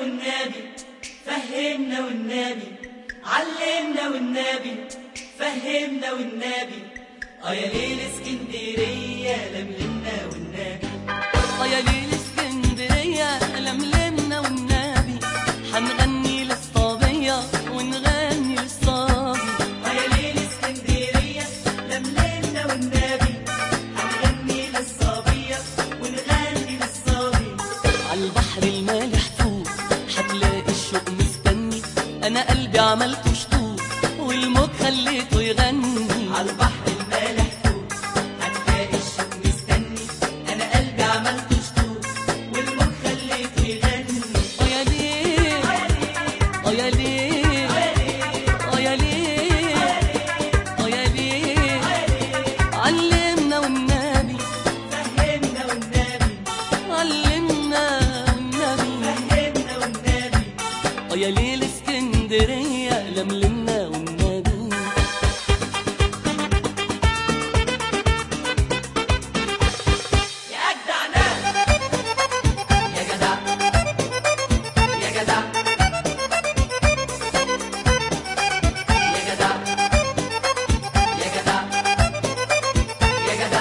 والنبي فهمنا والنبي علمنا والنبي فهمنا والنبي اه يا ليل اسكندرية لملمنا والنبي اه يا ليل اسكندرية لملمنا والنبي هنغني للصبية ونغني للصبي اه يا ليل اسكندرية لملمنا والنبي هنغني للصبية ونغني للصبي عالبحر المالح فوق هتلاقي الشوق مستني انا قلبي عملته شطوط والموج خليته يغني عالبحر المالح فوق هتلاقي الشوق مستني انا قلبي عملته شطوط والمخ خليته يغني اه يا ليل اه يا ليل اه يا ليل اه يا ليل علمنا والنبي فهمنا والنبي علمنا والنبي فهمنا والنبي اه يا ليل اسكندرية لملمنا والنبي يا أجدع ناس يا جدع يا جدع يا جدع يا جدع يا جدع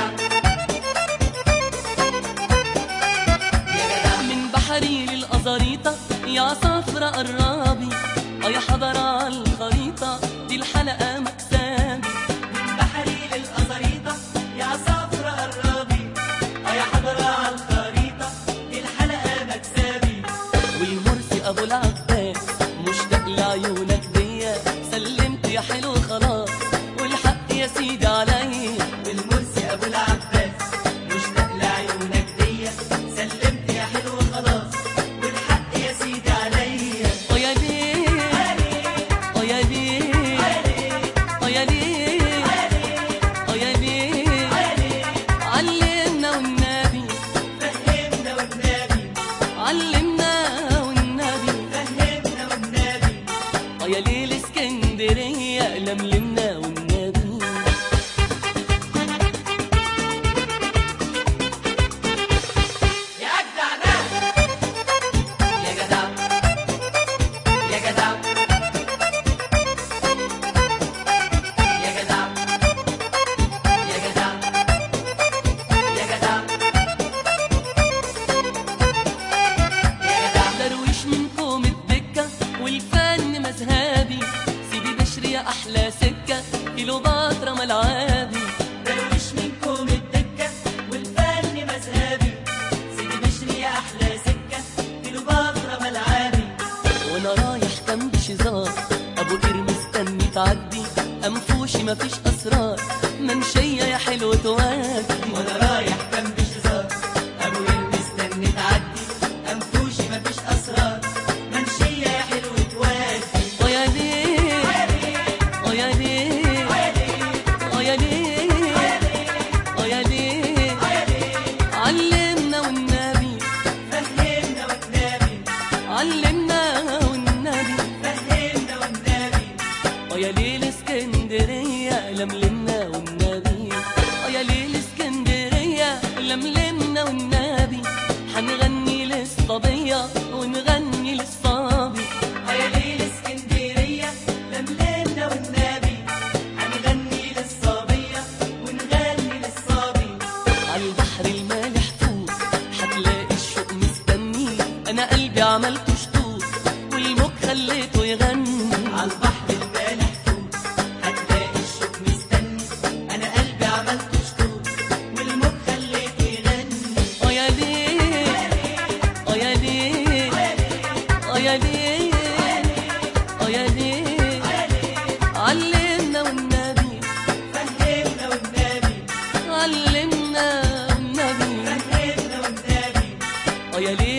يا جدع من بحري للأزاريطة يا صفرة قرابي اه يا حضرة على الخريطة دي الحلقة مكسبي من بحري للأزاريطة يا صفرة قرابي اه يا حضرة على الخريطة دي الحلقة مكسبي والمرسي أبو العباس مشتاق لعيونك دي سلمت يا حلو خلاص والحق يا سيدي عليا والمرسي ابو العباس مشتاق لعيونك دي سلمت يا حلو خلاص والحق يا سيدي عليا اه يا ليل اه يا ليل اه يا ليل اه يا ليل علمنا والنبي فهمنا والنبي علمنا والنبي فهمنا والنبي اه يا ليل اسكندرية لملمنا والنبي يا اجدع ناس يا جدع يا جدع يا جدع يا جدع يا جدع يا جدع درويش منكم الدكة والفن مذهبي سيدي بشري يا أحلى سكة كيلوباترا ملعبي درويش منكم الدكة والفن مذهبي سيدي بشري يا أحلى سكة كيلوباترا ملعبي وأنا رايح كان بشزار أبو قير مستني تعدي أنفوشي مفيش أسرار منشية يا حلو تودي وأنا رايح جنب شزار أبو قير مستني تعدي أنفوشي مفيش أسرار منشية يا حلو تودي اه يا ليل اه يا ليل اه يا ليل اه يا ليل علمنا والنبي فهمنا والنبي علمنا والنبي فهمنا والنبي اه يا ليل اسكندرية لملمنا والنبي اه يا ليل اسكندرية لملمنا والنبي هنغني للصبية ونغني للصبي يا ليل اسكندرية لملمنا والنبي هنغني للصبية ونغني للصبي عالبحر المالح فوق هتلاقي الشوق مستني انا قلبي عملته شطوط والموج خليته يغني عالبحر المالح فوق هتلاقي الشوق مستني انا قلبي عملته شطوط والمخ خليته يغني اه يا ليل اه يا ليل اه يا ليل اه يا ليل علمنا والنبي فهمنا والنبي علمنا والنبي فهمنا والنبي اه يا ليل